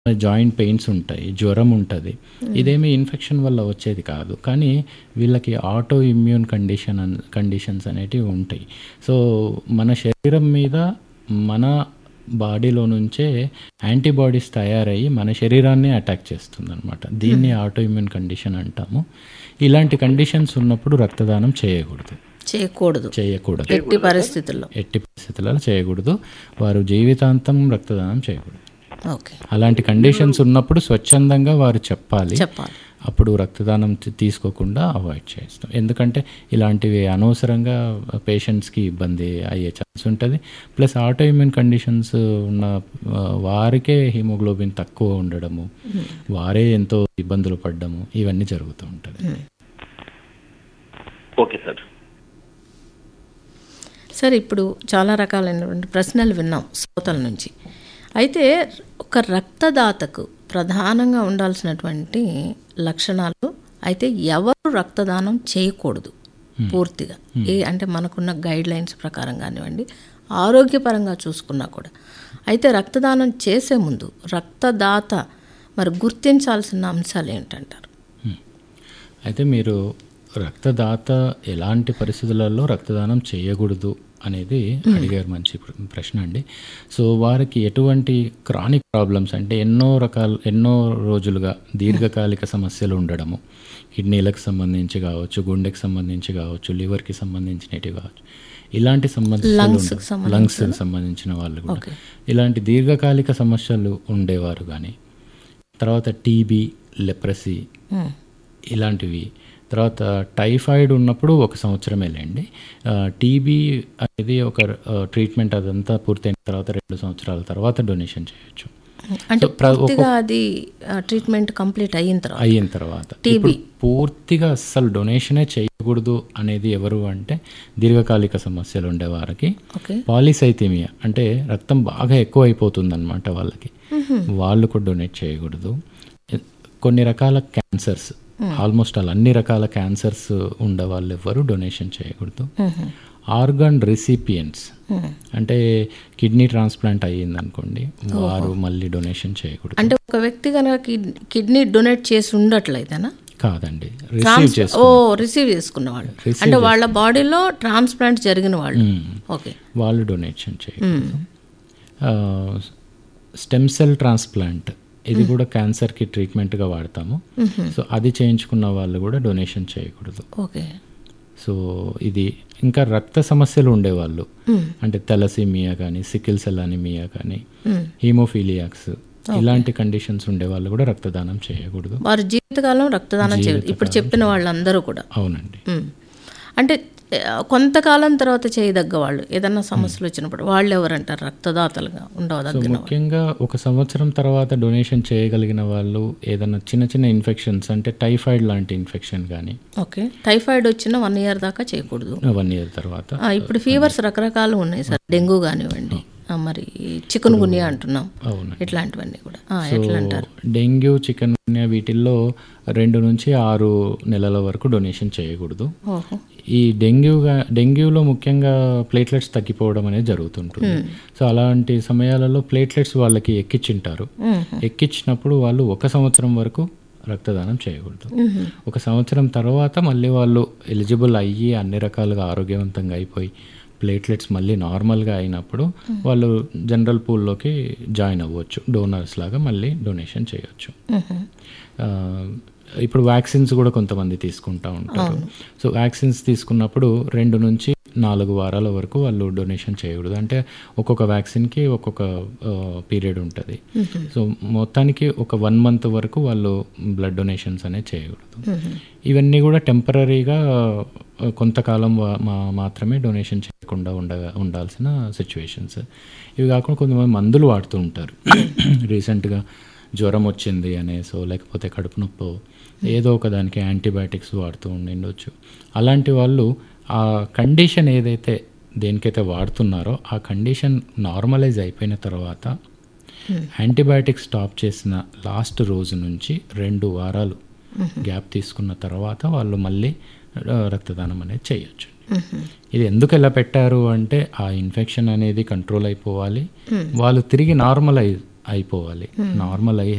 Joint pains ఉంటాయి జ్వరం ఉంటుంది ఇదేమి ఇన్ఫెక్షన్ వల్ల వచ్చేది కాదు కానీ వీళ్ళకి auto immune condition un conditions అనేటివి ఉంటాయి సో మన శరీరం మీద మన బాడీలో నుంచే యాంటీబాడీస్ తయారయ్యి మన శరీరాన్ని అటాక్ చేస్తుంది అనమాట దీన్ని ఆటో ఇమ్యూన్ కండిషన్ అంటాము ఇలాంటి కండిషన్స్ ఉన్నప్పుడు రక్తదానం చేయకూడదు చేయకూడదు చేయకూడదు ఎట్టి పరిస్థితుల్లో ఎట్టి పరిస్థితులలో చేయకూడదు వారు జీవితాంతం రక్తదానం చేయకూడదు ఓకే అలాంటి కండిషన్స్ ఉన్నప్పుడు స్వచ్ఛందంగా వారు చెప్పాలి చెప్పాలి అప్పుడు రక్తదానం తీ- తీసుకోకుండా అవాయిడ్ చేస్తాం ఎందుకంటే ఇలాంటివి అనవసరంగా పేషెంట్స్కి ఇబ్బంది అయ్యే ఛాన్స్ ఉంటుంది ప్లస్ ఆటో ఇమ్యూన్ కండిషన్స్ ఉన్న ఆ, వారికే హిమోగ్లోబిన్ తక్కువ ఉండడము వారే ఎంతో ఇబ్బందులు పడ్డము ఇవన్నీ జరుగుతూ ఉంటుంది ఓకే సార్ సార్ ఇప్పుడు చాలా రకాలైనటువంటి ప్రశ్నలు విన్నాం శ్రోతల నుంచి అయితే ఒక రక్తదాతకు ప్రధానంగా ఉండాల్సినటువంటి లక్షణాలు అయితే ఎవరు రక్తదానం చేయకూడదు పూర్తిగా ఏ అంటే మనకున్న గైడ్ లైన్స్ ప్రకారం కానివ్వండి ఆరోగ్యపరంగా చూసుకున్నా కూడా అయితే రక్తదానం చేసే ముందు రక్తదాత మరి గుర్తించాల్సిన అంశాలు ఏంటంటారు అయితే మీరు రక్తదాత ఎలాంటి పరిస్థితులలో రక్తదానం చేయకూడదు అనేది అడిగారు మంచి ప్ర- ప్రశ్న అండి సో వారికి ఎటువంటి క్రానిక్ ప్రాబ్లమ్స్ అంటే ఎన్నో రకాల ఎన్నో రోజులుగా దీర్ఘకాలిక సమస్యలు ఉండడము కిడ్నీలకు సంబంధించి కావచ్చు గుండెకి సంబంధించి కావచ్చు లివర్కి సంబంధించినవి కావచ్చు ఇలాంటి సమస్యలు ఉండ- లంగ్స్కి సంబంధించిన వాళ్ళు కూడా ఇలాంటి దీర్ఘకాలిక సమస్యలు ఉండేవారు కానీ తర్వాత టీబీ లెప్రసీ ఇలాంటివి తర్వాత టైఫాయిడ్ ఉన్నప్పుడు ఒక సంవత్సరమే లేండి టీబీ అనేది ఒక ట్రీట్మెంట్ అదంతా పూర్తయిన తర్వాత రెండు సంవత్సరాల తర్వాత డొనేషన్ చేయొచ్చు అంటే ప్ర- పూర్తిగా అది ట్రీట్మెంట్ కంప్లీట్ అయిన తర్వాత అయిన తర్వాత ఇప్పుడు పూర్తిగా అస్సలు డొనేషనే చేయకూడదు అనేది ఎవరు అంటే దీర్ఘకాలిక సమస్యలు ఉండే వారికి ఓకే పాలిసైథీమియా అంటే రక్తం బాగా ఎక్కువ అయిపోతుంది అనమాట వాళ్ళకి వాళ్ళు కూడా డొనేట్ చేయకూడదు కొన్ని రకాల క్యాన్సర్స్ ఆల్మోస్ట్ ఆల్ అన్ని రకాల క్యాన్సర్స్ ఉండే వాళ్ళు ఎవరు డొనేషన్ చేయకూడదు ఆర్గాన్ రిసిపియన్స్ అంటే కిడ్నీ ట్రాన్స్ప్లాంట్ అయ్యింది అనుకోండి వారు మళ్ళీ డొనేషన్ చేయకూడదు అంటే ఒక వ్యక్తి కనుక కిడ్- కిడ్నీ డొనేట్ చేసి ఉండట్లయితేనా కాదండి రిసీవ్ ట్రాన్స్- చేసు ఓ రిసీవ్ చేసుకున్న వాళ్ళు అంటే వాళ్ళ బాడీలో ట్రాన్స్ప్లాంట్ జరిగిన వాళ్ళు ఓకే వాళ్ళు డొనేషన్ చేయకూడదు స్టెమ్ సెల్ ట్రాన్స్ప్లాంట్ ఇది కూడా క్యాన్సర్కి ట్రీట్మెంట్గా వాడతాము సో అది చేయించుకున్న వాళ్ళు కూడా డొనేషన్ చేయకూడదు ఓకే సో ఇది ఇంకా రక్త సమస్యలు ఉండేవాళ్ళు అంటే తెలసీమియా కానీ సికిల్ సెల్ అనిమియా కానీ హీమోఫీలియాక్స్ ఇలాంటి కండిషన్స్ ఉండేవాళ్ళు కూడా రక్తదానం చేయకూడదు వారు జీవితకాలం రక్తదానం చేయరు ఇప్పుడు చెప్పిన వాళ్ళందరూ కూడా అవునండి ఉమ్. అంటే ఆ, కొంతకాలం తర్వాత చేయదగ్గ వాళ్ళు ఏదన్నా సమస్యలు వచ్చినప్పుడు వాళ్ళు ఎవరంటారు రక్తదాతలుగా ఉండవదగ్గ ముఖ్యంగా ఒక సంవత్సరం తర్వాత డొనేషన్ చేయగలిగిన వాళ్ళు ఏదైనా చిన్న చిన్న ఇన్ఫెక్షన్స్ అంటే టైఫాయిడ్ లాంటి ఇన్ఫెక్షన్ కానీ ఓకే టైఫాయిడ్ వచ్చిన వన్ ఇయర్ దాకా చేయకూడదు వన్ ఇయర్ తర్వాత ఆ, ఇప్పుడు ఫీవర్స్ రకరకాలు ఉన్నాయి సార్ డెంగ్యూ కానివ్వండి ఆ, మరి చికెన్ గున్యా అంటున్నాం అవును ఇట్లాంటివన్నీ కూడా ఆ, ఎట్లా అంటారు డెంగ్యూ చికెన్ గున్యా వీటిల్లో రెండు నుంచి ఆరు నెలల వరకు డొనేషన్ చేయకూడదు ఓహో ఈ డెంగ్యూగా డెంగ్యూలో ముఖ్యంగా ప్లేట్లెట్స్ తగ్గిపోవడం అనేది జరుగుతుంటుంది సో అలాంటి సమయాలలో ప్లేట్లెట్స్ వాళ్ళకి ఎక్కించింటారు ఎక్కించినప్పుడు వాళ్ళు ఒక సంవత్సరం వరకు రక్తదానం చేయకూడదు ఒక సంవత్సరం తర్వాత మళ్ళీ వాళ్ళు ఎలిజిబుల్ అయ్యి అన్ని రకాలుగా ఆరోగ్యవంతంగా అయిపోయి ప్లేట్లెట్స్ మళ్ళీ నార్మల్గా అయినప్పుడు వాళ్ళు జనరల్ పూల్లోకి జాయిన్ అవ్వచ్చు డోనర్స్ లాగా మళ్ళీ డొనేషన్ చేయొచ్చు ఆ, ఇప్పుడు వ్యాక్సిన్స్ కూడా కొంతమంది తీసుకుంటా ఉంటారు సో వ్యాక్సిన్స్ తీసుకున్నప్పుడు రెండు నుంచి నాలుగు వారాల వరకు వాళ్ళు డొనేషన్ చేయకూడదు అంటే ఒక్కొక్క వ్యాక్సిన్కి ఒక్కొక్క పీరియడ్ ఉంటుంది సో మొత్తానికి ఒక వన్ మంత్ వరకు వాళ్ళు బ్లడ్ డొనేషన్స్ అనేది చేయకూడదు ఇవన్నీ కూడా టెంపరీగా కొంతకాలం వా- మా మాత్రమే డొనేషన్ చేయకుండా ఉండగా ఉండాల్సిన సిచ్యువేషన్స్ ఇవి కాకుండా కొంతమంది మందులు వాడుతూ ఉంటారు రీసెంట్గా జ్వరం వచ్చింది అనేసో లేకపోతే కడుపు నొప్పో ఏదో ఒక దానికి యాంటీబయాటిక్స్ వాడుతూ ఉండిండొచ్చు అలాంటి వాళ్ళు ఆ కండిషన్ ఏదైతే దేనికైతే వాడుతున్నారో ఆ కండిషన్ నార్మలైజ్ అయిపోయిన తర్వాత యాంటీబయాటిక్స్ స్టాప్ చేసిన లాస్ట్ రోజు నుంచి రెండు వారాలు గ్యాప్ తీసుకున్న తర్వాత వాళ్ళు మళ్ళీ ఆ, రక్తదానం అనేది చేయొచ్చు ఇది ఎందుకు ఎలా పెట్టారు అంటే ఆ ఇన్ఫెక్షన్ అనేది కంట్రోల్ అయిపోవాలి వాళ్ళు తిరిగి నార్మల్ అయి అయిపోవాలి నార్మల్ అయ్యి